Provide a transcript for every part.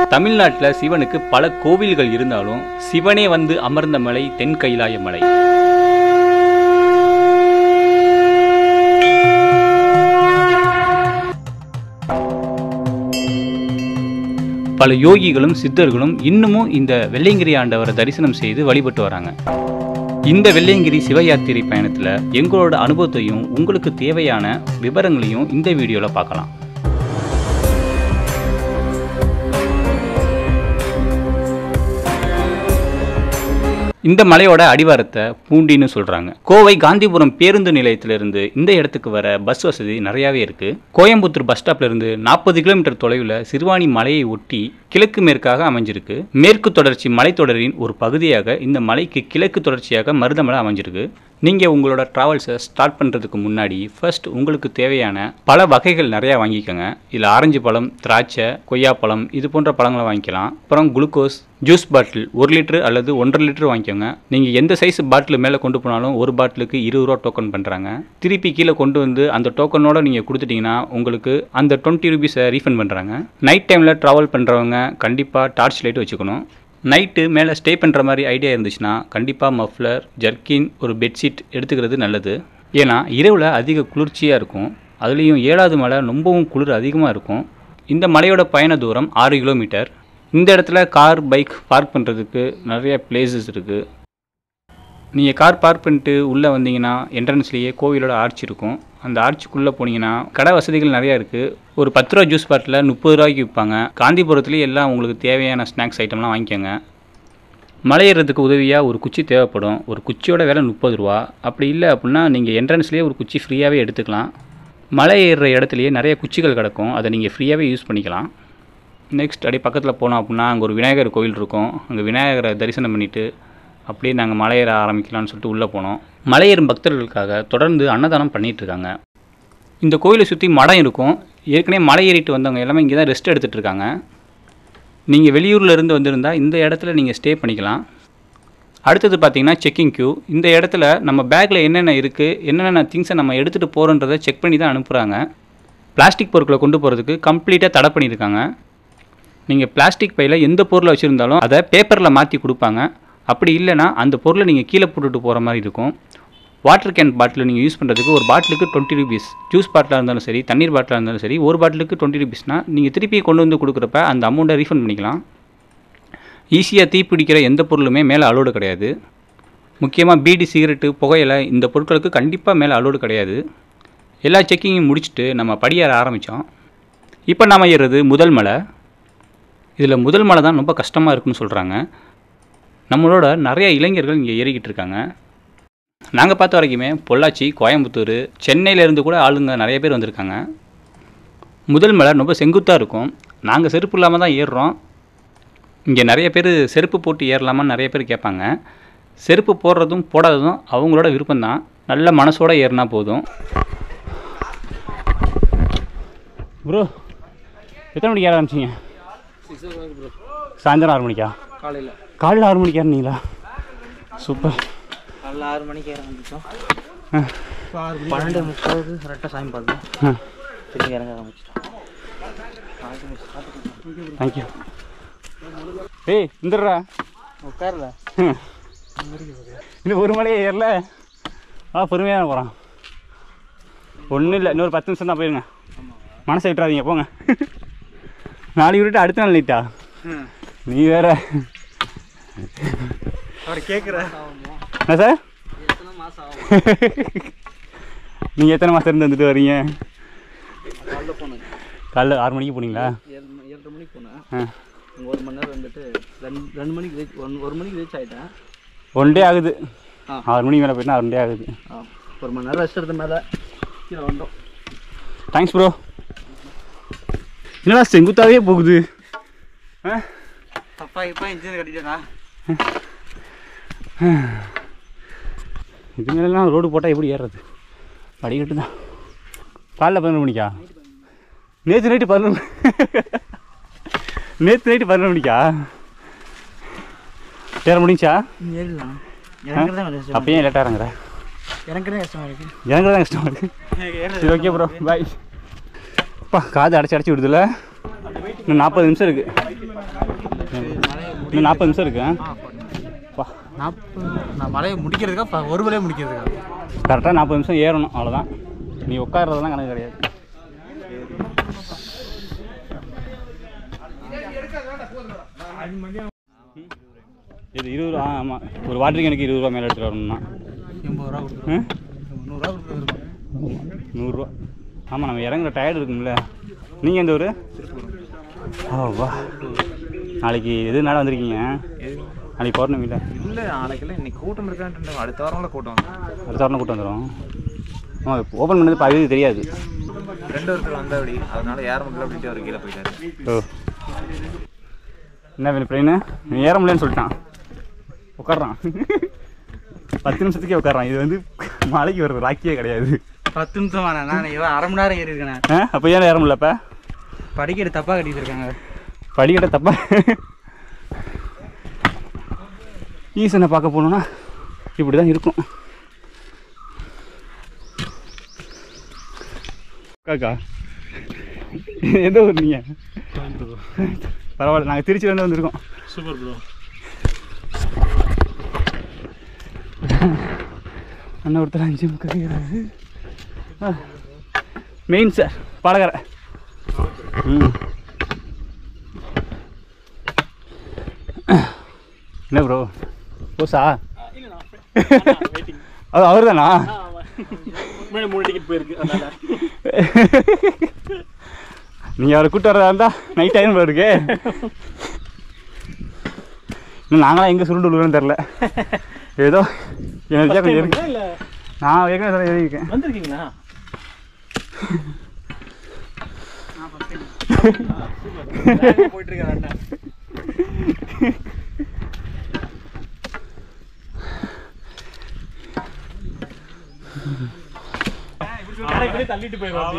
தமிழ்நாட்டில் சிவனுக்கு பல கோவில்கள் இருந்தாலும் சிவனே வந்து அமர்ந்த மலை தென் கைலாய மலை பல யோகிகளும் சித்தர்களும் இன்னமும் இந்த வெள்ளையங்கிரி ஆண்டவரை தரிசனம் செய்து வழிபட்டு வராங்க இந்த வெள்ளையங்கிரி சிவ யாத்திரை பயணத்தில் எங்களோட அனுபவத்தையும் உங்களுக்கு தேவையான விவரங்களையும் இந்த வீடியோவில் பார்க்கலாம் இந்த மலையோட அடிவாரத்தை பூண்டின்னு சொல்றாங்க கோவை காந்திபுரம் பேருந்து நிலையத்திலிருந்து இந்த இடத்துக்கு வர பஸ் வசதி நிறையாவே இருக்கு கோயம்புத்தூர் பஸ் ஸ்டாப்ல இருந்து நாற்பது கிலோமீட்டர் தொலைவில் சிறுவாணி மலையை ஒட்டி கிழக்கு மேற்காக அமைஞ்சிருக்கு மேற்கு தொடர்ச்சி மலைத்தொடரின் ஒரு பகுதியாக இந்த மலைக்கு கிழக்கு தொடர்ச்சியாக மருதமலை அமைஞ்சிருக்கு நீங்கள் உங்களோட ட்ராவல்ஸை ஸ்டார்ட் பண்ணுறதுக்கு முன்னாடி ஃபர்ஸ்ட் உங்களுக்கு தேவையான பல வகைகள் நிறையா வாங்கிக்கோங்க இதில் ஆரஞ்சு பழம் திராட்சை கொய்யாப்பழம் இது போன்ற பழங்களை வாங்கிக்கலாம் அப்புறம் குளுக்கோஸ் ஜூஸ் பாட்டில் ஒரு லிட்டர் அல்லது ஒன்றரை லிட்டர் வாங்கிக்கோங்க நீங்கள் எந்த சைஸ் பாட்டில் மேலே கொண்டு போனாலும் ஒரு பாட்டிலுக்கு இருபது ரூபா டோக்கன் பண்ணுறாங்க திருப்பி கீழே கொண்டு வந்து அந்த டோக்கனோட நீங்கள் கொடுத்துட்டீங்கன்னா உங்களுக்கு அந்த டுவெண்ட்டி ருபீஸை ரீஃபண்ட் பண்ணுறாங்க நைட் டைமில் ட்ராவல் பண்ணுறவங்க கண்டிப்பாக டார்ச் லைட் வச்சுக்கணும் நைட்டு மேலே ஸ்டே பண்ணுற மாதிரி ஐடியா இருந்துச்சுன்னா கண்டிப்பாக மஃப்ளர் ஜர்க்கின் ஒரு பெட்ஷீட் எடுத்துக்கிறது நல்லது ஏன்னா இரவில் அதிக குளிர்ச்சியாக இருக்கும் அதுலேயும் ஏழாவது மலை ரொம்பவும் குளிர் அதிகமாக இருக்கும் இந்த மலையோட பயண தூரம் ஆறு கிலோமீட்டர் இந்த இடத்துல கார் பைக் பார்க் பண்ணுறதுக்கு நிறைய பிளேசஸ் இருக்குது நீங்கள் கார் பார்க் பண்ணிட்டு உள்ளே வந்தீங்கன்னா என்ட்ரன்ஸ்லேயே கோவிலோட ஆர்ச் இருக்கும் அந்த ஆர்ச்சுக்குள்ளே போனீங்கன்னா கடை வசதிகள் நிறையா இருக்குது ஒரு பத்து ரூபா ஜூஸ் பாட்டில் முப்பது ரூபாய்க்கு விற்பாங்க காந்திபுரத்துலேயே எல்லாம் உங்களுக்கு தேவையான ஸ்நாக்ஸ் ஐட்டம்லாம் வாங்கிக்கோங்க மலை ஏறுறதுக்கு உதவியாக ஒரு குச்சி தேவைப்படும் ஒரு குச்சியோட விலை முப்பது ரூபா அப்படி இல்லை அப்படின்னா நீங்கள் என்ட்ரன்ஸ்லேயே ஒரு குச்சி ஃப்ரீயாகவே எடுத்துக்கலாம் மலை ஏறுற இடத்துலையே நிறைய குச்சிகள் கிடக்கும் அதை நீங்கள் ஃப்ரீயாகவே யூஸ் பண்ணிக்கலாம் நெக்ஸ்ட் அப்படியே பக்கத்தில் போனோம் அப்படின்னா அங்கே ஒரு விநாயகர் கோயில் இருக்கும் அங்கே விநாயகரை தரிசனம் பண்ணிவிட்டு அப்படியே நாங்கள் மலையேற ஆரம்பிக்கலாம்னு சொல்லிட்டு உள்ளே போனோம் மலையேறும் பக்தர்களுக்காக தொடர்ந்து அன்னதானம் பண்ணிட்டு இருக்காங்க இந்த கோயிலை சுற்றி மடம் இருக்கும் ஏற்கனவே மலை ஏறிட்டு வந்தவங்க எல்லாமே இங்கே தான் ரெஸ்ட் எடுத்துகிட்டு இருக்காங்க நீங்கள் வெளியூரில் இருந்து வந்திருந்தால் இந்த இடத்துல நீங்கள் ஸ்டே பண்ணிக்கலாம் அடுத்தது பார்த்தீங்கன்னா செக்கிங் கியூ இந்த இடத்துல நம்ம பேக்கில் என்னென்ன இருக்குது என்னென்ன திங்ஸை நம்ம எடுத்துகிட்டு போகிறோன்றதை செக் பண்ணி தான் அனுப்புகிறாங்க பிளாஸ்டிக் பொருட்களை கொண்டு போகிறதுக்கு கம்ப்ளீட்டாக தடை பண்ணியிருக்காங்க நீங்கள் பிளாஸ்டிக் பையில் எந்த பொருளை வச்சுருந்தாலும் அதை பேப்பரில் மாற்றி கொடுப்பாங்க அப்படி இல்லைன்னா அந்த பொருளை நீங்கள் கீழே போட்டுட்டு போகிற மாதிரி இருக்கும் வாட்டர் கேன் பாட்டில் நீங்கள் யூஸ் பண்ணுறதுக்கு ஒரு பாட்டிலுக்கு டுவெண்ட்டி ருபீஸ் ஜூஸ் பாட்டிலாக இருந்தாலும் சரி தண்ணீர் பாட்டிலாக இருந்தாலும் சரி ஒரு பாட்டிலுக்கு டுவெண்ட்டி ருபீஸ்னால் நீங்கள் திருப்பி கொண்டு வந்து கொடுக்குறப்ப அந்த அமௌண்ட்டை ரீஃபண்ட் பண்ணிக்கலாம் ஈஸியாக தீப்பிடிக்கிற எந்த பொருளுமே மேலே அலோடு கிடையாது முக்கியமாக பீடி சிகரெட்டு புகையிலை இந்த பொருட்களுக்கு கண்டிப்பாக மேலே அலோடு கிடையாது எல்லா செக்கிங்கும் முடிச்சுட்டு நம்ம படியேற ஆரம்பித்தோம் இப்போ நாம ஏறுறது முதல் மலை இதில் முதல் மலை தான் ரொம்ப கஷ்டமாக இருக்குன்னு சொல்கிறாங்க நம்மளோட நிறைய இளைஞர்கள் இங்கே ஏறிக்கிட்டு இருக்காங்க நாங்கள் பார்த்த வரைக்குமே பொள்ளாச்சி கோயம்புத்தூர் சென்னையிலேருந்து கூட ஆளுங்க நிறைய பேர் வந்திருக்காங்க முதல் மலை ரொம்ப செங்குத்தாக இருக்கும் நாங்கள் செருப்பு இல்லாமல் தான் ஏறுறோம் இங்கே நிறைய பேர் செருப்பு போட்டு ஏறலாமான்னு நிறைய பேர் கேட்பாங்க செருப்பு போடுறதும் போடாததும் அவங்களோட விருப்பம்தான் நல்ல மனசோட ஏறினா போதும் ப்ரோ எத்தனை மணிக்கு ஏற ஆரம்பிச்சிங்க சிக்ஸ் ஓ கிளாக் ப்ரோ சாயந்தரம் ஆறு மணிக்கா காலையில் காலையில் ஆறு மணிக்கு ஏறினீங்களா சூப்பர் காலைல ஆறு மணிக்கு ஏற ஆரம்பிச்சோம் ஆ பன்னெண்டு முப்பது கரெக்டாக சாமி பார்த்தோம் ஆ திரும்பி இறங்க ஆரம்பிச்சிட்டோம் தேங்க்யூ ஏய் இந்துடுறா உட்காரல இன்னும் ஒரு மலையே ஏறல ஆ பொறுமையாக போகிறான் ஒன்றும் இல்லை இன்னொரு பத்து நிமிஷம் தான் போயிருங்க மனசை விட்டுறாதீங்க போங்க நாளைக்கு விட்டு அடுத்த நாள் நைட்டா நீ வேற அவர் கேட்குற என்ன சார் எத்தனை மாதம் ஆகும் நீங்கள் எத்தனை மாதம் இருந்து வந்துட்டு வரீங்க காலைல போனேன் காலைல ஆறு மணிக்கு போனீங்களா ஏழு மணி- ஏழரை மணிக்கு போனேன் ஆ அங்கே ஒரு மணி நேரம் வந்துட்டு ரெண்டு ரெண்டு மணிக்கு ரீச் ஒன் ஒரு மணிக்கு ரீச் ஆகிட்டேன் ஒன் டே ஆகுது ஆ. ஆறு மணிக்கு மேலே போயிட்டா ஒன் டே ஆகுது ஆ ஒரு மணி நேரம் ரெஸ்ட் எடுத்த மேலே கீழே வந்தோம் தேங்க்ஸ் ப்ரோ என்னடா செங்குத்தாவே போகுது ஆ தப்பா இப்போ இன்ஜின் கட்டிட்டேனா இது மேலாம் ரோடு போட்டால் எப்படி ஏறுறது படிக்கட்டு தான் காலைல பதினொரு மணிக்கா நேற்று நைட்டு பதினொன்று நேற்று நைட்டு பதினொரு மணிக்கா ஏற முடிஞ்சா ஏறலாம் இறங்குறது தான் கஷ்டம் அப்பயும் லேட்டாக இறங்குற இறங்குறது கஷ்டமாக இருக்கு இறங்குறது தான் கஷ்டமாக இருக்குது சரி ஓகே ப்ரோ பாய் அப்பா காது அடைச்சி அடைச்சி விடுதுல இன்னும் நாற்பது நிமிஷம் இருக்குது இன்னும் நாற்பது நிமிஷம் இருக்கு வா நாற்பது நான் மலையை முடிக்கிறதுக்கா ப- ஒரு மலையை முடிக்கிறதுக்கா கரெக்டாக நாற்பது நிமிஷம் ஏறணும் அவ்வளோதான் நீ உட்கார்றதெல்லாம் கணக்கு கிடையாது இது இருபது ரூபா ஆமாம் ஒரு வாட்டருக்கு எனக்கு இருபது ரூபா மேலே எடுத்துகிட்டு வரணும்னா எண்பது ரூபா கொடுத்துருவோம் ம்? நூறுரூவா கொடுத்துருக்கோம் நூறுரூவா ஆமாம் நம்ம இறங்குற டயர்டு இருக்கும்ல நீங்கள் எந்த ஊர் ஆ வா நாளைக்கு எது நாள் வந்திருக்கீங்க நாளைக்கு பௌர்ணமி இல்லை இல்ல நாளைக்கெல்லாம் இன்னைக்கு கூட்டம் இருக்கான்ட்டு அடுத்த வாரம்ல கூட்டம் வந்து அடுத்த வாரம் கூட்டம் வந்துடும் ஆமாம் ஓப்பன் பண்ணது பாதி தெரியாது ரெண்டு ஒருத்தர் வந்தபடி அதனால ஏற முடியல அப்படின்ட்டு அவர் கீழே போயிட்டாரு ஓ என்ன வேணும் ப்ரெயின் நீ ஏற முடியலன்னு சொல்லிட்டான் உட்காடுறான் பத்து நிமிஷத்துக்கே உட்காடுறான் இது வந்து மலைக்கு வர்றது ராக்கியே கிடையாது பத்து நிமிஷம் வேணாம் நான் இவன் அரை மணி நேரம் ஏறி இருக்கேன் ஆ அப்போ ஏன் ஏற முடியலப்ப படிக்கட்டு தப்பாக கட்டிட்டு இருக்காங்க படிக்கட்ட தப்பா ஈசனை பார்க்க போனோம்னா இப்படி தான் இருக்கும் காக்கா எந்த ஊர் நீங்கள் பரவாயில்ல நாங்கள் திருச்சியிலேருந்து வந்திருக்கோம் சூப்பர் ப்ரோ அண்ணன் ஒருத்தர் அஞ்சு முக்காது மெயின் சார் பாலகரை ம் என்ன ப்ரோ ஓசா அது அவர் தானா மேடம் மூணு டிக்கெட் போயிருக்கு அதனால நீங்கள் அவரை கூட்டு வரதா இருந்தா நைட் ஆயிரம் போல இருக்கு இன்னும் நாங்களாம் எங்கே சுருண்டு விழுகிறோன்னு தெரில ஏதோ எனர்ஜியாக கொஞ்சம் இருக்கு இல்லை நான் ஏற்கனவே தடவை ஏறி இருக்கேன் வந்திருக்கீங்களா போயிட்டு இருக்கேன் அண்ணன் தள்ளிட்டு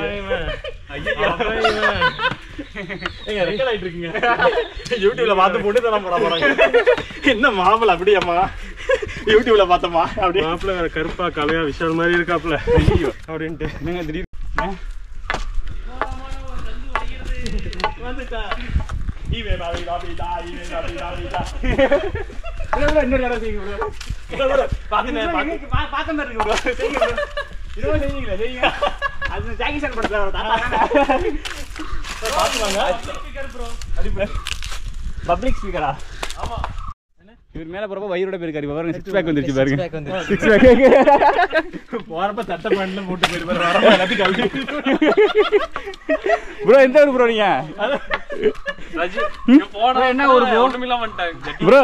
யூடியூப்ல பார்த்து போட்டு தரம் போட போறாங்க என்ன மாப்பிள அப்படியாம்மா யூடியூப்ல பார்த்தோமா அப்படி மாப்பிள வேற கருப்பா கலையா விஷால் மாதிரி இருக்காப்ல ஐயோ அப்படின்ட்டு என்னங்க திடீர் ஆ? இன்னொரு கடை செய்யுங்க பார்த்த மாதிரி இருக்கு bro. செய்யுங்க bro. இதுவும் செய்யுங்களே, செய்யுங்க. அது ஜாக்கி சான் படத்துல வர தாத்தா. பப்ளிக் ஸ்பீக்கரா இவர் மேல போறப்ப வயிறோட போயிருக்காரு இப்ப பாருங்க சிக்ஸ் பேக் வந்துருச்சு பாருங்க சிக்ஸ் பேக் போறப்ப சட்டை பேண்ட்ல போட்டு போயிருப்பாரு வரப்ப எல்லாத்தையும் கழட்டி ப்ரோ எந்த ஊர் ப்ரோ நீங்க என்ன ஒரு ப்ரோ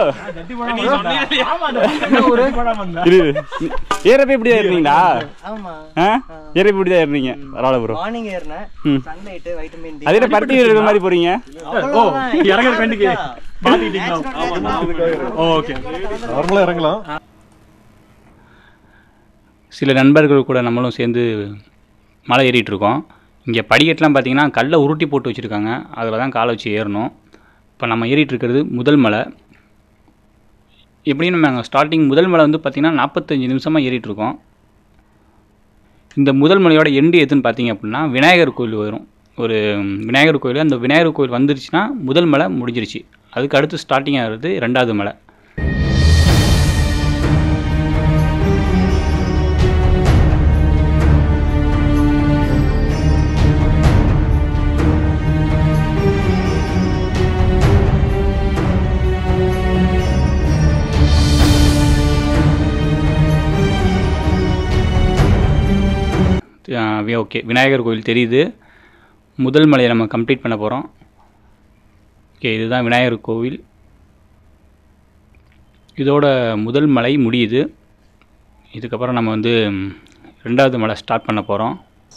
என்ன ஒரு இரு ஏறப்ப இப்படி தான் இருந்தீங்களா ஆமா ஆ ஏறப்ப இப்படி தான் இருந்தீங்க பரவாயில்ல ப்ரோ மார்னிங் ஏறினேன் ம் சன்லைட் வைட்டமின் டி அதே என்ன பருத்தி வீரர் இருக்கிற மாதிரி போறீங்க ஓ இறங்குற கண்டிக்கு ஓகே நார்மலாக இறங்கலாம் சில நண்பர்கள் கூட நம்மளும் சேர்ந்து மலை ஏறிட்டு இருக்கோம் இங்கே படிக்கட்டுலாம் பார்த்தீங்கன்னா கல்லை உருட்டி போட்டு வச்சுருக்காங்க அதில் தான் காலை வச்சு ஏறணும் இப்போ நம்ம ஏறிட்டு இருக்கிறது முதல் மலை எப்படின்னு நாங்கள் ஸ்டார்டிங் முதல் மலை வந்து பார்த்திங்கன்னா நாற்பத்தஞ்சு நிமிஷமாக ஏறிட்டு இருக்கோம் இந்த முதல் மலையோட எண்டு எதுன்னு பார்த்தீங்க அப்படின்னா விநாயகர் கோயில் வரும் ஒரு விநாயகர் கோயில் அந்த விநாயகர் கோயில் வந்துருச்சுன்னா முதல் மலை முடிஞ்சிருச்சு அதுக்கு அடுத்து ஸ்டார்டிங் ஆகிறது ரெண்டாவது மலை ஓகே விநாயகர் கோயில் தெரியுது முதல் மலையை நம்ம கம்ப்ளீட் பண்ண போகிறோம் ஓகே இதுதான் விநாயகர் கோவில் இதோட முதல் மலை முடியுது இதுக்கப்புறம் நம்ம வந்து ம், ரெண்டாவது மலை ஸ்டார்ட் பண்ண போகிறோம்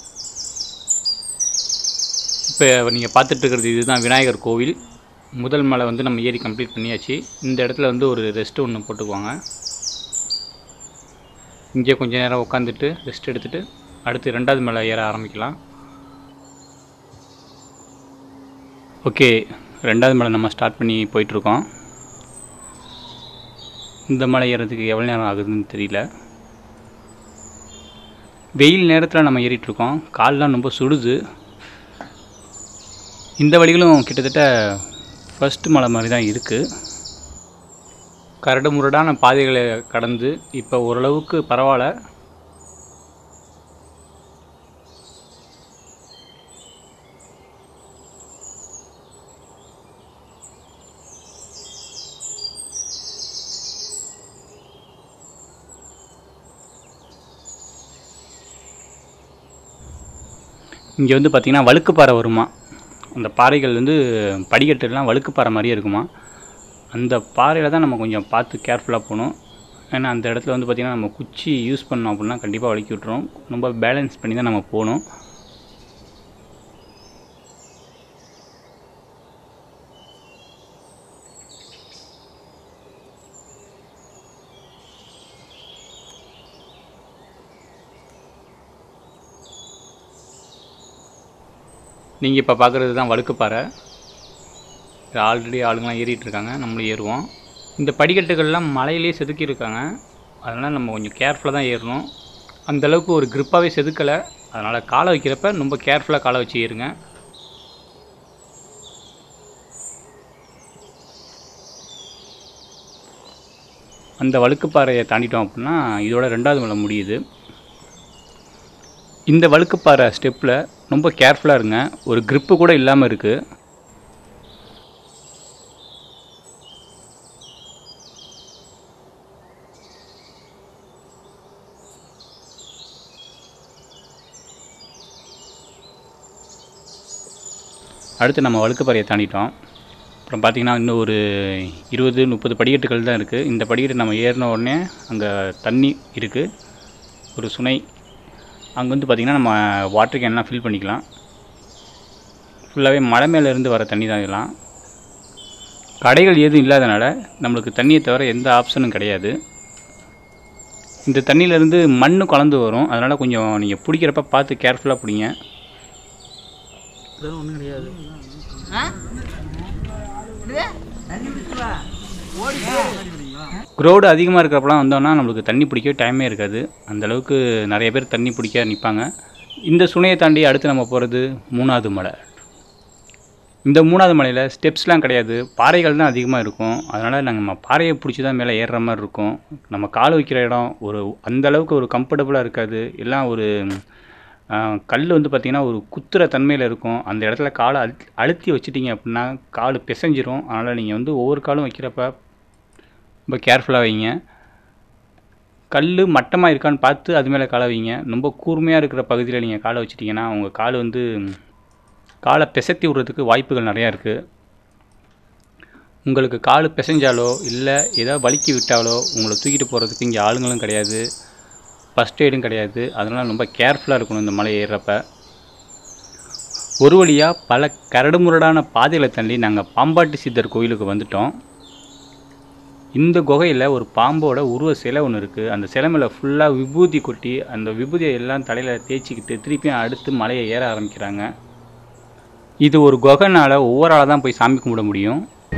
இப்போ நீங்கள் பார்த்துட்டு இருக்கிறது இதுதான் விநாயகர் கோவில் முதல் மலை வந்து நம்ம ஏறி கம்ப்ளீட் பண்ணியாச்சு இந்த இடத்துல வந்து ஒரு ரெஸ்ட் ஒன்று போட்டுக்குவாங்க இங்கே கொஞ்ச நேரம் உட்காந்துட்டு ரெஸ்ட் எடுத்துட்டு அடுத்து ரெண்டாவது மலை ஏற ஆரம்பிக்கலாம் ஓகே ரெண்டாவது மலை நம்ம ஸ்டார்ட் பண்ணி போயிட்டுருக்கோம் இந்த மலை ஏறதுக்கு எவ்வளோ நேரம் ஆகுதுன்னு தெரியல வெயில் நேரத்தில் நம்ம ஏறிட்டுருக்கோம் கால்லாம் ரொம்ப சுடுது இந்த வழிகளும் கிட்டத்தட்ட ஃபர்ஸ்ட் மலை மாதிரி தான் இருக்குது கரடு முரடான பாதைகளை கடந்து இப்போ ஓரளவுக்கு பரவாயில்ல இங்கே வந்து பார்த்திங்கன்னா வழுக்குப்பாறை வருமா அந்த பாறைகள் வந்து படிக்கட்டுலாம் வழுக்குப்பாறை மாதிரியே இருக்குமா அந்த பாறையில் தான் நம்ம கொஞ்சம் பார்த்து கேர்ஃபுல்லாக போகணும் ஏன்னா அந்த இடத்துல வந்து பார்த்திங்கன்னா நம்ம குச்சி யூஸ் பண்ணோம் அப்படின்னா கண்டிப்பாக வழுக்கி விட்டுரும் ரொம்ப பேலன்ஸ் பண்ணி தான் நம்ம போகணும் நீங்கள் இப்போ பார்க்குறது தான் வழுக்குப்பாறை ஆல்ரெடி ஆளுங்களாம் ஏறிட்டு இருக்காங்க நம்மளும் ஏறுவோம் இந்த படிக்கட்டுகள்லாம் மலையிலே செதுக்கியிருக்காங்க அதனால் நம்ம கொஞ்சம் கேர்ஃபுல்லாக தான் ஏறணும் அந்த அளவுக்கு ஒரு grip-ஆவே செதுக்கலை அதனால் காலை வைக்கிறப்ப ரொம்ப கேர்ஃபுல்லாக காலை வச்சு ஏறுங்க அந்த வழுக்குப்பாறையை தாண்டிட்டோம் அப்படின்னா இதோட ரெண்டாவது மலை முடியுது இந்த வழுக்குப்பாறை ஸ்டெப்பில் ரொம்ப கேர்ஃபுல்லாக இருங்க ஒரு grip கூட இல்லாமல் இருக்குது அடுத்து நம்ம வழுக்குப்பாறையை தாண்டிட்டோம் அப்புறம் பார்த்திங்கன்னா இன்னும் ஒரு இருபது முப்பது படிக்கட்டுகள் தான் இருக்குது இந்த படிக்கட்டு நம்ம ஏறின உடனே அங்கே தண்ணி இருக்குது ஒரு சுனை அங்கே வந்து பார்த்திங்கன்னா நம்ம வாட்டர் கேன்லாம் ஃபில் பண்ணிக்கலாம் ஃபுல்லாகவே மலை மேலே இருந்து வர தண்ணி தான் இதெல்லாம் கடைகள் எதுவும் இல்லாதனால நம்மளுக்கு தண்ணியை தவிர எந்த ஆப்ஷனும் கிடையாது இந்த தண்ணியிலேருந்து மண் கலந்து வரும் அதனால் கொஞ்சம் நீங்கள் பிடிக்கிறப்ப பார்த்து கேர்ஃபுல்லாக பிடிங்க ஒன்றும் கிடையாது க்ரௌடு அதிகமாக இருக்கிறப்பலாம் வந்தோம்னா நம்மளுக்கு தண்ணி பிடிக்க டைமே இருக்காது அந்த அளவுக்கு நிறைய பேர் தண்ணி பிடிக்க நிற்பாங்க இந்த சுனையை தாண்டி அடுத்து நம்ம போகிறது மூணாவது மலை இந்த மூணாவது மலையில் ஸ்டெப்ஸ்லாம் கிடையாது பாறைகள் தான் அதிகமாக இருக்கும் அதனால் நாங்கள் நம்ம பாறையை பிடிச்சி தான் மேலே ஏறுற மாதிரி இருக்கும் நம்ம கால் வைக்கிற இடம் ஒரு அந்த அளவுக்கு ஒரு கம்ஃபர்டபுளாக இருக்காது எல்லாம் ஒரு கல் வந்து பார்த்திங்கன்னா ஒரு குத்துற தன்மையில் இருக்கும் அந்த இடத்துல காலை அழுத்தி அழுத்தி வச்சிட்டிங்க அப்படின்னா கால் பிசைஞ்சிரும் அதனால் நீங்கள் வந்து ஒவ்வொரு காலும் வைக்கிறப்ப ரொம்ப கேர்ஃபுல்லாக வைங்க கல் மட்டமாக இருக்கான்னு பார்த்து அது மேலே காலை வைங்க ரொம்ப கூர்மையாக இருக்கிற பகுதியில் நீங்கள் காலை வச்சிட்டிங்கன்னா உங்கள் கால் வந்து காலை பிசைத்தி விடுறதுக்கு வாய்ப்புகள் நிறையா இருக்குது உங்களுக்கு கால் பிசைஞ்சாலோ இல்லை ஏதோ வலிக்கி விட்டாலோ உங்களை தூக்கிட்டு போகிறதுக்கு இங்கே ஆளுங்களும் கிடையாது ஃபஸ்ட் எய்டும் கிடையாது அதனால் ரொம்ப கேர்ஃபுல்லாக இருக்கணும் இந்த மலை ஏறுறப்ப ஒரு வழியாக பல கரடுமுரடான பாதைகளை தள்ளி நாங்கள் பாம்பாட்டி சித்தர் கோயிலுக்கு வந்துட்டோம் இந்த குகையில் ஒரு பாம்போட உருவ சிலை ஒன்று இருக்குது அந்த சிலை மேலே ஃபுல்லாக விபூதி கொட்டி அந்த விபூதியை எல்லாம் தலையில் தேய்ச்சிக்கிட்டு திருப்பியும் அடுத்து மலையை ஏற ஆரம்பிக்கிறாங்க இது ஒரு குகைனால ஒவ்வொரு ஆளாக தான் போய் சாமி கும்பிட முடியும்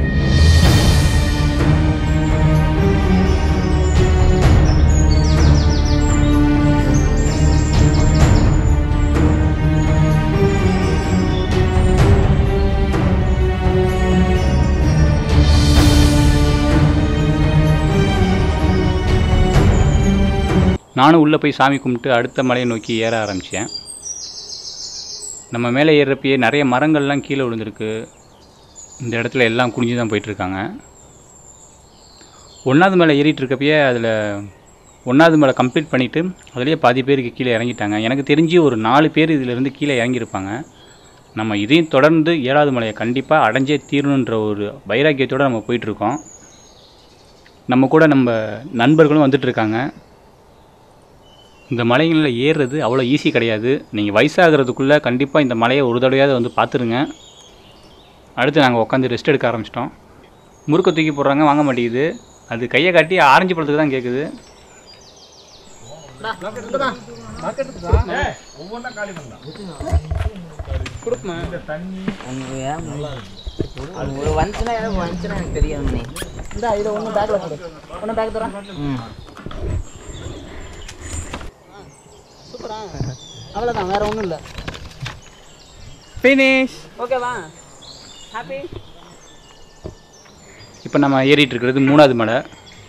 நானும் உள்ளே போய் சாமி கும்பிட்டு அடுத்த மலையை நோக்கி ஏற ஆரம்பித்தேன் நம்ம மேலே ஏறுறப்பயே நிறைய மரங்கள்லாம் கீழே விழுந்திருக்கு இந்த இடத்துல எல்லாம் குனிஞ்சு தான் போயிட்டுருக்காங்க ஒன்றாவது மேலே ஏறிட்டு இருக்கப்பயே அதில் ஒன்றாவது மேலே கம்ப்ளீட் பண்ணிவிட்டு அதுலேயே பாதி பேருக்கு கீழே இறங்கிட்டாங்க எனக்கு தெரிஞ்சு ஒரு நாலு பேர் இதிலேருந்து கீழே இறங்கியிருப்பாங்க நம்ம இதையும் தொடர்ந்து ஏழாவது மலையை கண்டிப்பாக அடைஞ்சே தீரணுன்ற ஒரு வைராக்கியத்தோடு நம்ம போயிட்டுருக்கோம் நம்ம கூட நம்ம நண்பர்களும் வந்துட்டு இருக்காங்க இந்த மலைகளில் ஏறுறது அவ்வளோ ஈஸி கிடையாது நீங்கள் வயசாகிறதுக்குள்ளே கண்டிப்பாக இந்த மலையை ஒரு தடவையாவது வந்து பார்த்துருங்க அடுத்து நாங்கள் உட்காந்து ரெஸ்ட் எடுக்க ஆரம்பிச்சிட்டோம் முறுக்க தூக்கி போடுறாங்க வாங்க மாட்டேங்குது அது கையை காட்டி ஆரஞ்சு பழத்துக்கு தான் கேட்குது ஒரு வந்துச்சுன்னா எனக்கு வந்துச்சுன்னா எனக்கு தெரியாது நீ இந்த இதை ஒன்று பேக்கில் போடு ஒன்று பேக் தரேன் ம் சூப்பரா அவ்வளோதான் வேற ஒன்றும் இல்லை ஃபினிஷ் ஓகேவா ஹாப்பி இப்போ நம்ம ஏறிட்டு இருக்கிறது மூணாவது மலை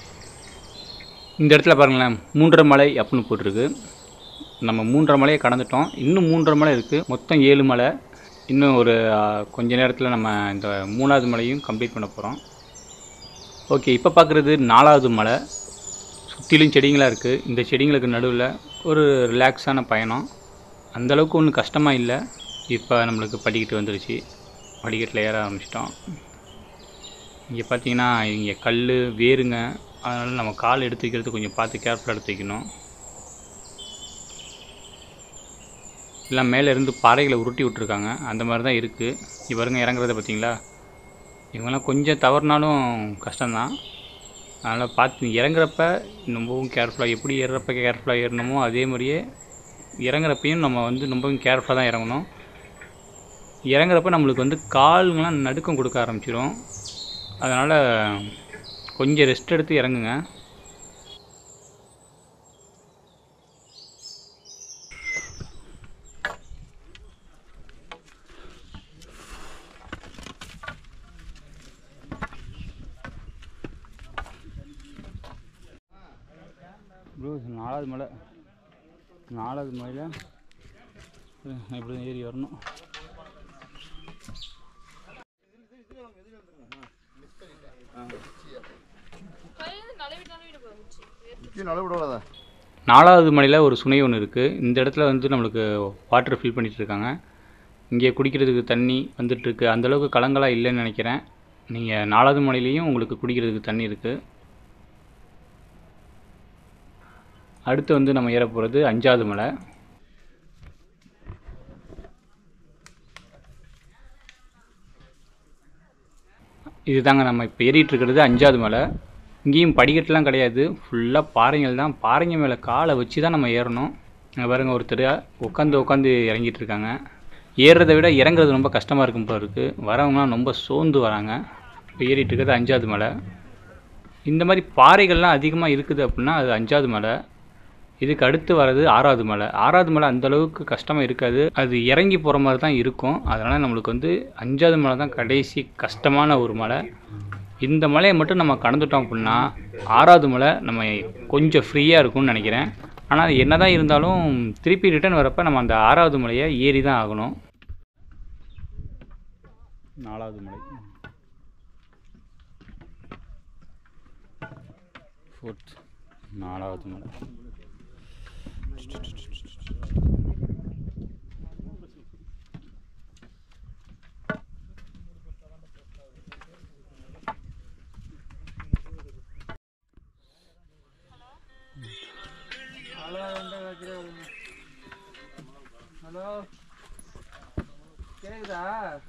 இந்த இடத்துல பாருங்களேன் மூன்றரை மலை அப்படின்னு போட்டிருக்கு நம்ம மூன்றரை மலையை கடந்துட்டோம் இன்னும் மூன்றரை மலை இருக்குது மொத்தம் ஏழு மலை இன்னும் ஒரு ஆ, கொஞ்ச நேரத்தில் நம்ம இந்த மூணாவது மலையும் கம்ப்ளீட் பண்ண போகிறோம் ஓகே இப்போ பார்க்குறது நாலாவது மலை சுற்றிலும் செடிங்களாக இருக்குது இந்த செடிங்களுக்கு நடுவில் ஒரு ரிலாக்ஸான பயணம் அந்த அளவுக்கு ஒன்றும் கஷ்டமாக இல்லை இப்போ நம்மளுக்கு படிக்கட்டு வந்துருச்சு படிக்கட்டில் ஏற ஆரம்பிச்சிட்டோம் இங்கே பார்த்தீங்கன்னா இங்கே கல் வேருங்க அதனால் நம்ம கால் எடுத்து வைக்கிறது கொஞ்சம் பார்த்து கேர்ஃபுல்லாக எடுத்து வைக்கணும் எல்லாம் மேலே இருந்து பாறைகளை உருட்டி விட்ருக்காங்க அந்த மாதிரி தான் இருக்குது இவருங்க இறங்குறத பார்த்தீங்களா இவங்கெல்லாம் கொஞ்சம் தவறுனாலும் கஷ்டம்தான் அதனால் பார்த்து இறங்குறப்ப ரொம்பவும் கேர்ஃபுல்லாக எப்படி ஏறுறப்ப கேர்ஃபுல்லாக ஏறணுமோ அதே மாதிரியே இறங்குறப்பையும் நம்ம வந்து ரொம்பவும் கேர்ஃபுல்லாக தான் இறங்கணும் இறங்குறப்ப நம்மளுக்கு வந்து கால்கள்லாம் நடுக்கம் கொடுக்க ஆரம்பிச்சிடும் அதனால் கொஞ்சம் ரெஸ்ட் எடுத்து இறங்குங்க ப்ரோ நாலாவது மலை நாலாவது மலையில் இப்படி ஏறி வரணும் நாலாவது மலையில் ஒரு சுனை ஒன்று இருக்குது இந்த இடத்துல வந்து நம்மளுக்கு வாட்டர் ஃபில் பண்ணிட்டு இருக்காங்க இங்கே குடிக்கிறதுக்கு தண்ணி வந்துட்டுருக்கு அந்தளவுக்கு கலங்களாக இல்லைன்னு நினைக்கிறேன் நீங்கள் நாலாவது மலையிலையும் உங்களுக்கு குடிக்கிறதுக்கு தண்ணி இருக்குது அடுத்து வந்து நம்ம ஏற போகிறது அஞ்சாவது மலை இதுதாங்க நம்ம இப்போ ஏறிட்டு இருக்கிறது அஞ்சாவது மலை இங்கேயும் படிக்கட்டுலாம் கிடையாது ஃபுல்லாக பாறைகள் தான் பாறைங்க மேலே காலை வச்சு தான் நம்ம ஏறணும் அங்கே பாருங்க ஒருத்தர் உட்காந்து உட்காந்து இறங்கிட்டு இருக்காங்க ஏறுறதை விட இறங்குறது ரொம்ப கஷ்டமாக இருக்கும் போல இருக்குது வரவங்களாம் ரொம்ப சோர்ந்து வராங்க இப்போ ஏறிட்டு இருக்கிறது அஞ்சாவது மலை இந்த மாதிரி பாறைகள்லாம் அதிகமாக இருக்குது அப்படின்னா அது அஞ்சாவது மலை இதுக்கு அடுத்து வர்றது ஆறாவது மலை ஆறாவது மலை அந்த அளவுக்கு கஷ்டமாக இருக்காது அது இறங்கி போகிற மாதிரி தான் இருக்கும் அதனால் நம்மளுக்கு வந்து அஞ்சாவது மலை தான் கடைசி கஷ்டமான ஒரு மலை இந்த மலையை மட்டும் நம்ம கடந்துட்டோம் அப்படின்னா ஆறாவது மலை நம்ம கொஞ்சம் ஃப்ரீயாக இருக்கும்னு நினைக்கிறேன் ஆனால் என்ன தான் இருந்தாலும் திருப்பி ரிட்டர்ன் வரப்போ நம்ம அந்த ஆறாவது மலையை ஏறி தான் ஆகணும் நாலாவது மலை ஃபோர்த் நாலாவது மலை ஹலோ கேக்குதா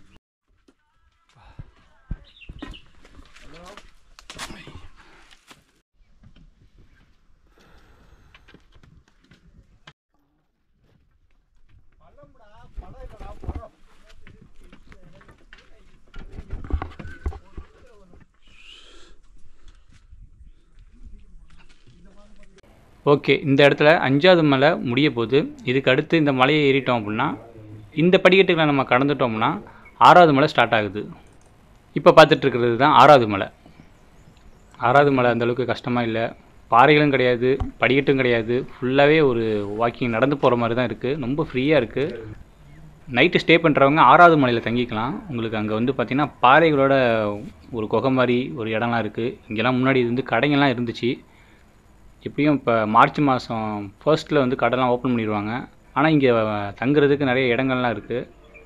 ஓகே இந்த இடத்துல அஞ்சாவது மலை முடிய போகுது இதுக்கு அடுத்து இந்த மலையை ஏறிட்டோம் அப்படின்னா இந்த படிக்கட்டுகளை நம்ம கடந்துட்டோம்னா ஆறாவது மலை ஸ்டார்ட் ஆகுது இப்போ பார்த்துட்டு இருக்கிறது தான் ஆறாவது மலை ஆறாவது மலை அந்த அளவுக்கு கஷ்டமாக இல்லை பாறைகளும் கிடையாது படிக்கட்டும் கிடையாது ஃபுல்லாகவே ஒரு வாக்கிங் நடந்து போகிற மாதிரி தான் இருக்குது ரொம்ப ஃப்ரீயாக இருக்குது நைட்டு ஸ்டே பண்ணுறவங்க ஆறாவது மலையில் தங்கிக்கலாம் உங்களுக்கு அங்கே வந்து பார்த்திங்கன்னா பாறைகளோட ஒரு குகை மாதிரி ஒரு இடம்லாம் இருக்குது இங்கெல்லாம் முன்னாடி இது வந்து கடைங்கள்லாம் இருந்துச்சு எப்படியும் இப்போ மார்ச் மாதம் ஃபர்ஸ்ட்டில் வந்து கடைலாம் ஓப்பன் பண்ணிடுவாங்க ஆனால் இங்கே தங்குறதுக்கு நிறைய இடங்கள்லாம் இருக்குது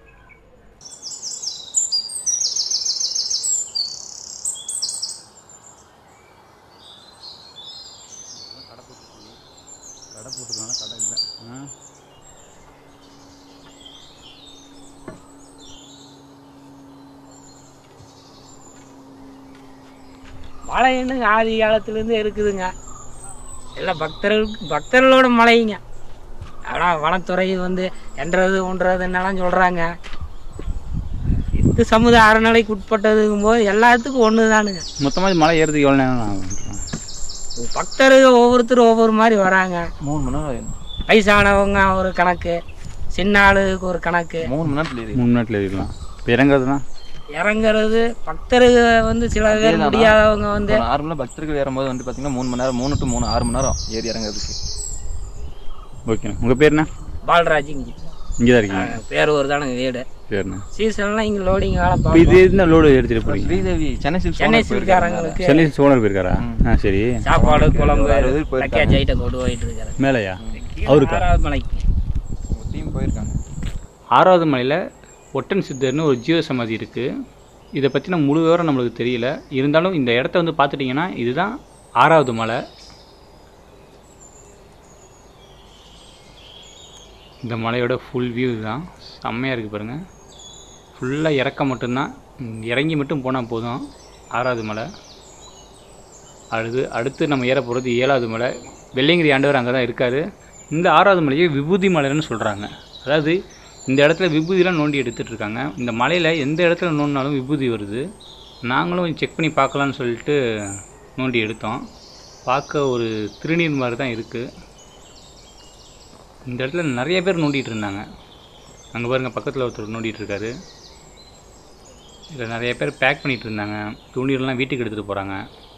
கடை போட்டுருக்காங்க கடை இல்லை மலை என்னங்க ஆதி காலத்துலேருந்து இருக்குதுங்க எல்லாம் பக்தர்கள் பக்தர்களோட மலைங்க ஆனால் வனத்துறை வந்து என்றது ஒன்றதுன்னெல்லாம் சொல்கிறாங்க இந்து சமுதாய அறநிலைக்கு உட்பட்டதுங்கும் போது எல்லாத்துக்கும் ஒன்று தானுங்க மொத்தமாக மலை ஏறதுக்கு எவ்வளோ நேரம் ஆகும் பக்தர்கள் ஒவ்வொருத்தரும் ஒவ்வொரு மாதிரி வராங்க மூணு மணி நேரம் ஆயிடும். வயசானவங்க ஒரு கணக்கு சின்ன ஆளுக்கு ஒரு கணக்கு மூணு மணி நேரத்தில் ஏறி மூணு நேரத்தில் ஏறிடலாம் இப்போ இறங்குறதுனா இறங்குறது பக்தர்கள் வந்து சில பேர் அதேதானா? முடியாதவங்க வந்து நார்மலாக பக்தர்கள் ஏறும்போது வந்து பார்த்தீங்கன்னா மூணு மணி நேரம் மூணு டு மூணு ஆறு மணி நேரம் ஏறி இறங்குறதுக்கு ஓகேண்ணா உங்கள் பேர் என்ன பால்ராஜ் இங்கே இங்கே தான் இருக்கீங்க பேரூர் தானே வீடு சரிண்ணா சீசன்லாம் இங்கே லோடிங் வேலை இப்போ இது பார்ப்போம் என்ன லோடு எடுத்துகிட்டு போகிறீங்க ஸ்ரீதேவி சென்னை சில்க்ஸ் சென்னை ஓனர் போயிருக்காங்க சில்காரங்களுக்கு சென்னை சோனர் போயிருக்காரா ஆ சரி சாப்பாடு குழம்பு ஒரு அறுபது பேர் பேக்கேஜ் ஐட்டம் கொண்டு போயிட்டு இருக்காரு மேலையா அவருக்கா ஆறாவது மலைக்கு டீம் போயிருக்காங்க ஆறாவது மலையில் ஒட்டன் சித்தர்னு ஒரு ஜீவ சமாதி இருக்குது இதை பற்றின முழு விவரம் நம்மளுக்கு தெரியல இருந்தாலும் இந்த இடத்த வந்து பார்த்துட்டிங்கன்னா இதுதான் ஆறாவது மலை இந்த மலையோட ஃபுல் வியூ தான் செம்மையாக இருக்குது பாருங்கள் ஃபுல்லாக இறக்க மட்டும்தான் ம், இறங்கி மட்டும் போனால் போதும் ஆறாவது மலை அடுத்து அடுத்து நம்ம ஏற போகிறது ஏழாவது மலை வெள்ளையங்கிரி ஆண்டவர் அங்கே தான் இருக்கார் இந்த ஆறாவது மலையை விபூதி மலைன்னு சொல்கிறாங்க அதாவது இந்த இடத்துல விபூதிலாம் நோண்டி எடுத்துகிட்டு இருக்காங்க இந்த மலையில் எந்த இடத்துல நோண்டினாலும் விபூதி வருது நாங்களும் செக் பண்ணி பார்க்கலான்னு சொல்லிட்டு நோண்டி எடுத்தோம் பார்க்க ஒரு திருநீர் மாதிரி தான் இருக்குது இந்த இடத்துல நிறைய பேர் நோண்டிட்டு இருந்தாங்க அங்கே பாருங்கள் பக்கத்தில் ஒருத்தர் நோண்டிட்டு இருக்காரு இதில் நிறைய பேர் பேக் பண்ணிகிட்டு இருந்தாங்க துணியெல்லாம் வீட்டுக்கு எடுத்துகிட்டு போகிறாங்க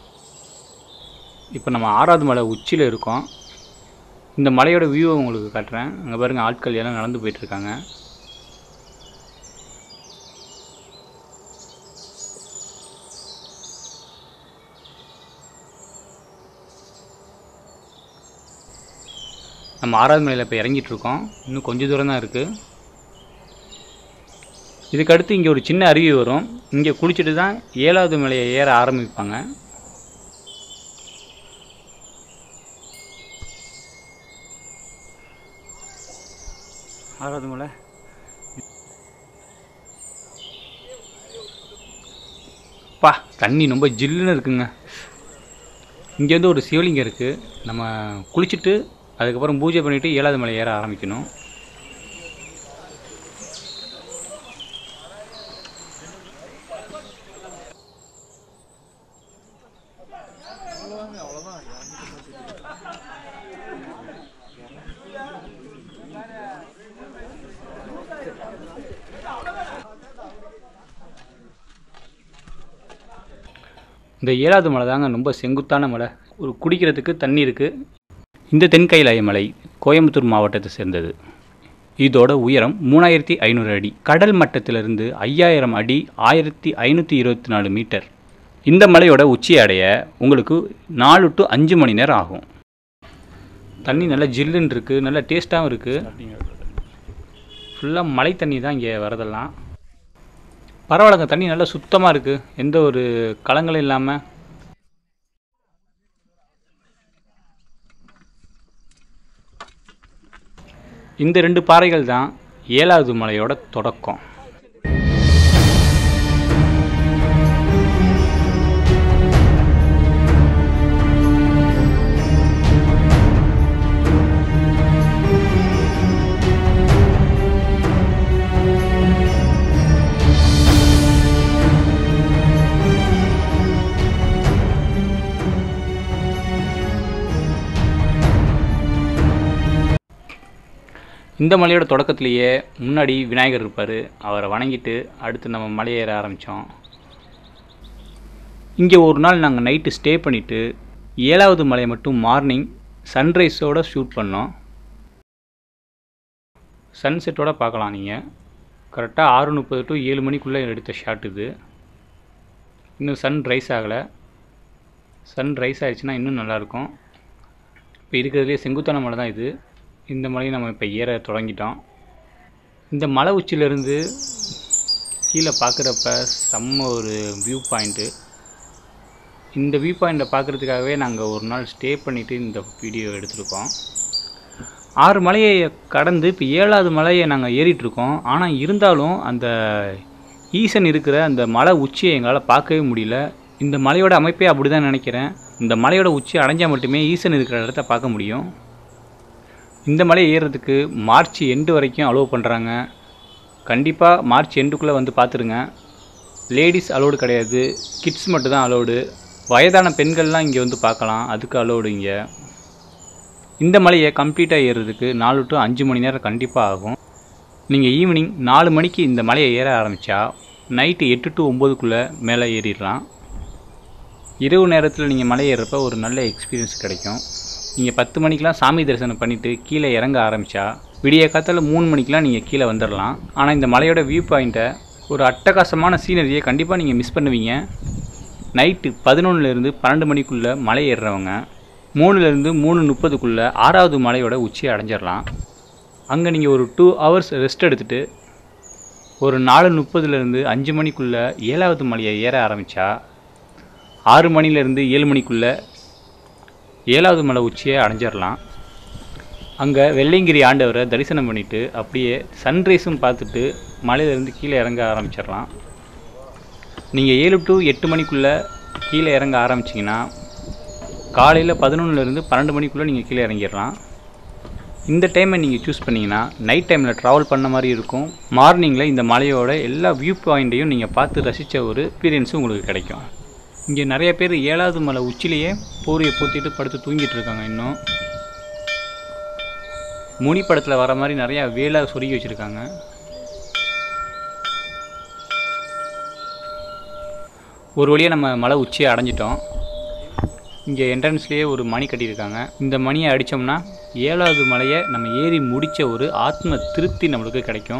இப்போ நம்ம ஆறாவது மலை உச்சியில் இருக்கோம் இந்த மலையோட வியூவை உங்களுக்கு காட்டுறேன் அங்கே பாருங்கள் ஆட்கள் எல்லாம் நடந்து போயிட்டுருக்காங்க நம்ம ஆறாவது மலையில் இப்போ இறங்கிட்டு இருக்கோம் இன்னும் கொஞ்சம் தூரம் தான் இருக்குது இதுக்கு அடுத்து இங்கே ஒரு சின்ன அருவி வரும் இங்கே குளிச்சுட்டு தான் ஏழாவது மலையை ஏற ஆரம்பிப்பாங்க ஆறாவது மலை பா தண்ணி ரொம்ப ஜில்லுன்னு இருக்குங்க இங்கே வந்து ஒரு சிவலிங்கம் இருக்குது நம்ம குளிச்சுட்டு அதுக்கப்புறம் பூஜை பண்ணிவிட்டு ஏழாவது மலை ஏற ஆரம்பிக்கணும் இந்த ஏழாவது மலை தாங்க ரொம்ப செங்குத்தான மலை ஒரு குடிக்கிறதுக்கு தண்ணி இருக்குது இந்த தென்கைலாய மலை கோயம்புத்தூர் மாவட்டத்தை சேர்ந்தது இதோட உயரம் மூணாயிரத்தி ஐநூறு அடி கடல் மட்டத்திலிருந்து ஐயாயிரம் அடி ஆயிரத்தி ஐநூற்றி இருபத்தி நாலு மீட்டர் இந்த மலையோட உச்சியை அடைய உங்களுக்கு நாலு டு அஞ்சு மணி நேரம் ஆகும் தண்ணி நல்லா ஜில்லுன்னு இருக்குது நல்லா டேஸ்ட்டாகவும் இருக்குது ஃபுல்லாக மழை தண்ணி தான் இங்கே வரதெல்லாம் பரவாயில்லங்க தண்ணி நல்லா சுத்தமாக இருக்குது எந்த ஒரு கலங்களும் இல்லாமல் இந்த ரெண்டு பாறைகள் தான் ஏழாவது மலையோட தொடக்கம் இந்த மலையோட தொடக்கத்திலேயே முன்னாடி விநாயகர் இருப்பார் அவரை வணங்கிட்டு அடுத்து நம்ம மலையேற ஏற ஆரம்பித்தோம் இங்கே ஒரு நாள் நாங்கள் நைட்டு ஸ்டே பண்ணிவிட்டு ஏழாவது மலையை மட்டும் மார்னிங் சன்ரைஸோட ஷூட் பண்ணோம் சன்செட்டோட பார்க்கலாம் நீங்கள் கரெக்டாக ஆறு முப்பது டு ஏழு மணிக்குள்ளே எடுத்த ஷாட் இது இன்னும் சன் ரைஸ் ஆகலை சன் ரைஸ் ஆயிடுச்சுன்னா இன்னும் நல்லாயிருக்கும் இப்போ இருக்கிறதுலே செங்குத்தான மலை தான் இது இந்த மலையை நம்ம இப்போ ஏற தொடங்கிட்டோம் இந்த மலை உச்சியிலேருந்து கீழே பார்க்குறப்ப செம்ம ஒரு வியூ பாயிண்ட்டு இந்த வியூ பாயிண்ட்டை பார்க்குறதுக்காகவே நாங்கள் ஒரு நாள் ஸ்டே பண்ணிவிட்டு இந்த வீடியோ எடுத்திருக்கோம் ஆறு மலையை கடந்து இப்போ ஏழாவது மலையை நாங்கள் ஏறிட்டுருக்கோம் ஆனால் இருந்தாலும் அந்த ஈசன் இருக்கிற அந்த மலை உச்சியை எங்களால் பார்க்கவே முடியல இந்த மலையோட அமைப்பே அப்படி தான் நினைக்கிறேன் இந்த மலையோட உச்சி அடைஞ்சால் மட்டுமே ஈசன் இருக்கிற இடத்த பார்க்க முடியும் இந்த மலையை ஏறுறதுக்கு மார்ச் எண்டு வரைக்கும் அலோவ் பண்ணுறாங்க கண்டிப்பாக மார்ச் எண்டுக்குள்ளே வந்து பார்த்துருங்க லேடிஸ் அலோடு கிடையாது கிட்ஸ் மட்டும் தான் அலோடு வயதான பெண்கள்லாம் இங்கே வந்து பார்க்கலாம் அதுக்கு அலோடு இங்கே இந்த மலையை கம்ப்ளீட்டாக ஏறுறதுக்கு நாலு டு அஞ்சு மணி நேரம் கண்டிப்பாக ஆகும் நீங்கள் ஈவினிங் நாலு மணிக்கு இந்த மலையை ஏற ஆரம்பித்தா நைட்டு எட்டு டு ஒம்போதுக்குள்ளே மேலே ஏறிடலாம் இரவு நேரத்தில் நீங்கள் மலை ஏறுறப்ப ஒரு நல்ல எக்ஸ்பீரியன்ஸ் கிடைக்கும் நீங்கள் பத்து மணிக்கெலாம் சாமி தரிசனம் பண்ணிவிட்டு கீழே இறங்க ஆரம்பித்தா விடிய காத்தால மூணு மணிக்கெலாம் நீங்கள் கீழே வந்துடலாம் ஆனால் இந்த மலையோட வியூ பாயிண்ட்டை ஒரு அட்டகாசமான சீனரியை கண்டிப்பாக நீங்கள் மிஸ் பண்ணுவீங்க நைட்டு பதினொன்றுலேருந்து பன்னெண்டு மணிக்குள்ளே மலை ஏறுறவங்க மூணுலேருந்து மூணு முப்பதுக்குள்ளே ஆறாவது மலையோட உச்சியை அடைஞ்சிடலாம் அங்கே நீங்கள் ஒரு டூ ஹவர்ஸ் ரெஸ்ட் எடுத்துகிட்டு ஒரு நாலு முப்பதுலேருந்து அஞ்சு மணிக்குள்ளே ஏழாவது மலையை ஏற ஆரம்பித்தா ஆறு மணிலேருந்து ஏழு மணிக்குள்ளே ஏழாவது மலை உச்சியை அடைஞ்சிடலாம் அங்கே வெள்ளையங்கிரி ஆண்டவரை தரிசனம் பண்ணிவிட்டு அப்படியே சன்ரைஸும் பார்த்துட்டு மலையிலேருந்து கீழே இறங்க ஆரம்பிச்சிடலாம் நீங்கள் ஏழு டு எட்டு மணிக்குள்ளே கீழே இறங்க ஆரம்பிச்சிங்கன்னா காலையில் பதினொன்றுலேருந்து பன்னெண்டு மணிக்குள்ளே நீங்கள் கீழே இறங்கிடலாம் இந்த டைமை நீங்கள் சூஸ் பண்ணிங்கன்னா நைட் டைமில் ட்ராவல் பண்ண மாதிரி இருக்கும் மார்னிங்கில் இந்த மலையோட எல்லா வியூ பாயிண்ட்டையும் நீங்கள் பார்த்து ரசித்த ஒரு எக்ஸ்பீரியன்ஸும் உங்களுக்கு கிடைக்கும் இங்கே நிறைய பேர் ஏழாவது மலை உச்சிலேயே போரியை பூத்திட்டு படுத்து தூங்கிட்டு இருக்காங்க இன்னும் முனி படத்தில் வர மாதிரி நிறையா வேலை சொருகி வச்சுருக்காங்க ஒரு வழியாக நம்ம மலை உச்சியை அடைஞ்சிட்டோம் இங்கே என்ட்ரன்ஸ்லேயே ஒரு மணி கட்டியிருக்காங்க இந்த மணியை அடித்தோம்னா ஏழாவது மலையை நம்ம ஏறி முடித்த ஒரு ஆத்ம திருப்தி நம்மளுக்கு கிடைக்கும்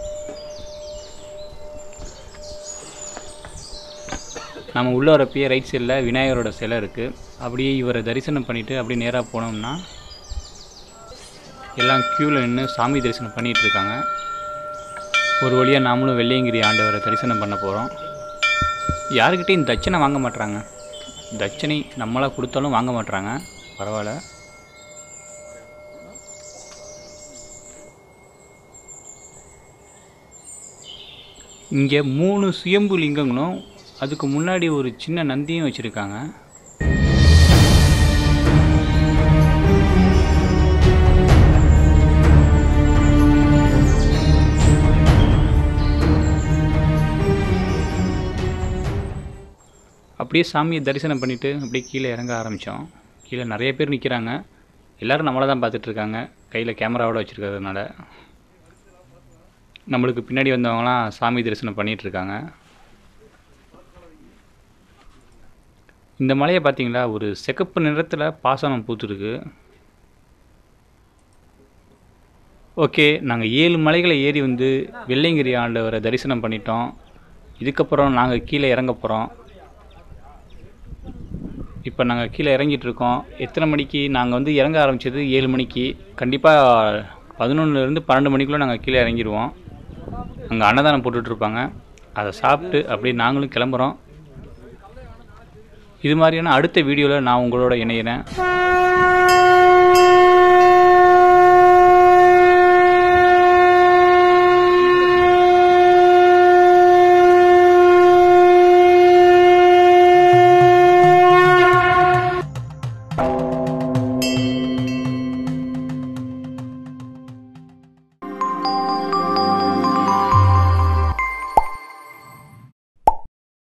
நம்ம உள்ள வரப்பயே ரைட் சைடில் விநாயகரோட சிலை இருக்குது அப்படியே இவரை தரிசனம் பண்ணிவிட்டு அப்படியே நேராக போனோம்னா எல்லாம் க்யூவில் நின்று சாமி தரிசனம் பண்ணிகிட்டு இருக்காங்க ஒரு வழியாக நாமளும் வெள்ளையங்கிரி ஆண்டவரை தரிசனம் பண்ண போகிறோம் யாருக்கிட்டையும் தட்சணை வாங்க மாட்றாங்க தட்சணை நம்மளாக கொடுத்தாலும் வாங்க மாட்றாங்க பரவாயில்ல இங்கே மூணு சுயம்பு லிங்கங்களும் அதுக்கு முன்னாடி ஒரு சின்ன நந்தியும் வச்சுருக்காங்க அப்படியே சாமியை தரிசனம் பண்ணிவிட்டு அப்படியே கீழே இறங்க ஆரம்பித்தோம் கீழே நிறைய பேர் நிற்கிறாங்க எல்லோரும் நம்மளை தான் பார்த்துட்ருக்காங்க கையில் கேமராவோட வச்சுருக்கிறதுனால நம்மளுக்கு பின்னாடி வந்தவங்களாம் சாமி தரிசனம் பண்ணிட்டு இருக்காங்க இந்த மலையை பார்த்தீங்களா ஒரு சிகப்பு நிறத்தில் பாசனம் பூத்துருக்கு ஓகே நாங்கள் ஏழு மலைகளை ஏறி வந்து வெள்ளையங்கிரி ஆண்டவரை தரிசனம் பண்ணிட்டோம் இதுக்கப்புறம் நாங்கள் கீழே இறங்க போகிறோம் இப்போ நாங்கள் கீழே இறங்கிட்டு இருக்கோம் எத்தனை மணிக்கு நாங்கள் வந்து இறங்க ஆரம்பிச்சது ஏழு மணிக்கு கண்டிப்பாக பதினொன்றுலேருந்து பன்னெண்டு மணிக்குள்ளே நாங்கள் கீழே இறங்கிடுவோம் அங்கே அன்னதானம் போட்டுட்ருப்பாங்க அதை சாப்பிட்டு அப்படியே நாங்களும் கிளம்புறோம் இது மாதிரியான அடுத்த வீடியோவில் நான் உங்களோட இணையிறேன்